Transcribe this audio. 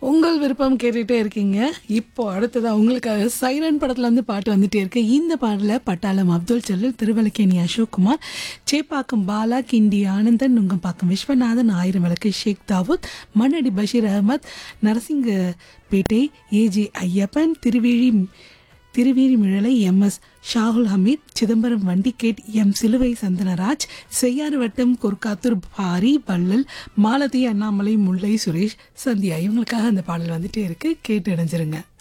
உங்கள் விருப்பம் கேட்டுட்டே இருக்கீங்க இப்போ அடுத்ததா உங்களுக்காக சைரன் படத்துல இருந்து பாட்டு வந்துட்டே இருக்கு இந்த பாடல பட்டாளம் அப்துல் ஜலீல் திருவலக்கேணி அசோக்குமார் சேப்பாக்கம் பாலா கிண்டி Anandan Nungambakkam Viswanathan Ayiram Vilakku Sheikh Dawood Mannadi Basheer Ahmed Narasingapettai A J Ayyappan Thiruvezhi Thiruveezhimizhalai M S Shahul Hameed Chidambaram Vandigate M Siluvai Santhanaraj Cheyyar வட்டம் கொர்க்காத்தூர் பாரி வள்ளல் மாலதி அண்ணாமலை முல்லை சுரேஷ் சந்தியா இவங்களுக்காக அந்த பாடல் வந்துட்டே இருக்கு கேட்டு இணைஞ்சிருங்க